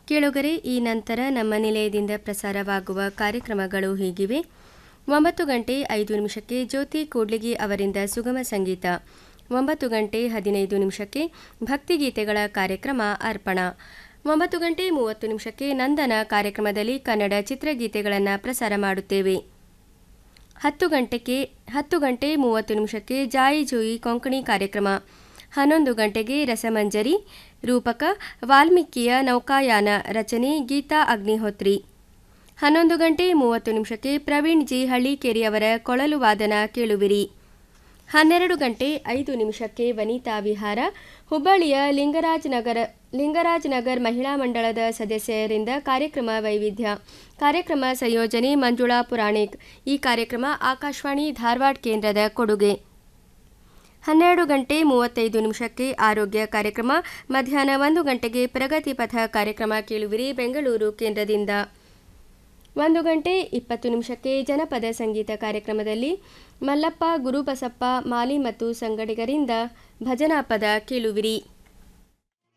ಕೇಳುಗರೆ ಈ ನಂತರ ನಮ್ಮ ನಿಲಯದಿಂದ ಪ್ರಸಾರವಾಗುವ ಕಾರ್ಯಕ್ರಮಗಳು ಹೀಗಿವೆ ಒಂಬತ್ತು ಗಂಟೆ ಐದು ನಿಮಿಷಕ್ಕೆ ಜ್ಯೋತಿ ಕೂಡ್ಲಿಗಿ ಅವರಿಂದ ಸುಗಮ ಸಂಗೀತ ಒಂಬತ್ತು ಗಂಟೆ ಹದಿನೈದು ನಿಮಿಷಕ್ಕೆ ಭಕ್ತಿಗೀತೆಗಳ ಕಾರ್ಯಕ್ರಮ ಅರ್ಪಣ ಒಂಬತ್ತು ಗಂಟೆ ಮೂವತ್ತು ನಿಮಿಷಕ್ಕೆ ನಂದನ ಕಾರ್ಯಕ್ರಮದಲ್ಲಿ ಕನ್ನಡ ಚಿತ್ರಗೀತೆಗಳನ್ನು ಪ್ರಸಾರ ಮಾಡುತ್ತೇವೆ ಹತ್ತು ಗಂಟೆಗೆ ಹತ್ತು ಗಂಟೆ ಮೂವತ್ತು ನಿಮಿಷಕ್ಕೆ ಜಾಯಿ ಜೋಯಿ ಕೊಂಕಣಿ ಕಾರ್ಯಕ್ರಮ ಹನ್ನೊಂದು ಗಂಟೆಗೆ ರಸಮಂಜರಿ ರೂಪಕ ವಾಲ್ಮೀಕಿಯ ನೌಕಾಯಾನ ರಚನೆ ಗೀತಾ ಅಗ್ನಿಹೋತ್ರಿ ಹನ್ನೊಂದು ಗಂಟೆ ಮೂವತ್ತು ನಿಮಿಷಕ್ಕೆ ಪ್ರವೀಣ್ ಜಿ ಹಳ್ಳಿಕೇರಿಯವರ ಕೊಳಲು ವಾದನ ಕೇಳುವಿರಿ ಹನ್ನೆರಡು ಗಂಟೆ ಐದು ನಿಮಿಷಕ್ಕೆ ವನಿತಾ ವಿಹಾರ ಹುಬ್ಬಳ್ಳಿಯ ಲಿಂಗರಾಜ್ ನಗರ ಲಿಂಗರಾಜ್ ನಗರ್ ಮಹಿಳಾ ಮಂಡಳದ ಸದಸ್ಯರಿಂದ ಕಾರ್ಯಕ್ರಮ ವೈವಿಧ್ಯ ಕಾರ್ಯಕ್ರಮ ಸಂಯೋಜನೆ ಮಂಜುಳಾ ಪುರಾಣಿಕ್ ಈ ಕಾರ್ಯಕ್ರಮ ಆಕಾಶವಾಣಿ ಧಾರವಾಡ ಕೇಂದ್ರದ ಕೊಡುಗೆ ಹನ್ನೆರಡು ಗಂಟೆ ಮೂವತ್ತೈದು ನಿಮಿಷಕ್ಕೆ ಆರೋಗ್ಯ ಕಾರ್ಯಕ್ರಮ ಮಧ್ಯಾಹ್ನ ಒಂದು ಗಂಟೆಗೆ ಪ್ರಗತಿ ಪಥ ಕಾರ್ಯಕ್ರಮ ಕೇಳುವಿರಿ ಬೆಂಗಳೂರು ಕೇಂದ್ರದಿಂದ ಒಂದು ಗಂಟೆ ಇಪ್ಪತ್ತು ನಿಮಿಷಕ್ಕೆ ಜನಪದ ಸಂಗೀತ ಕಾರ್ಯಕ್ರಮದಲ್ಲಿ ಮಲ್ಲಪ್ಪ ಗುರುಬಸಪ್ಪ ಮಾಲಿ ಮತ್ತು ಸಂಗಡಿಗರಿಂದ ಭಜನಾ ಪದ ಕೇಳುವಿರಿ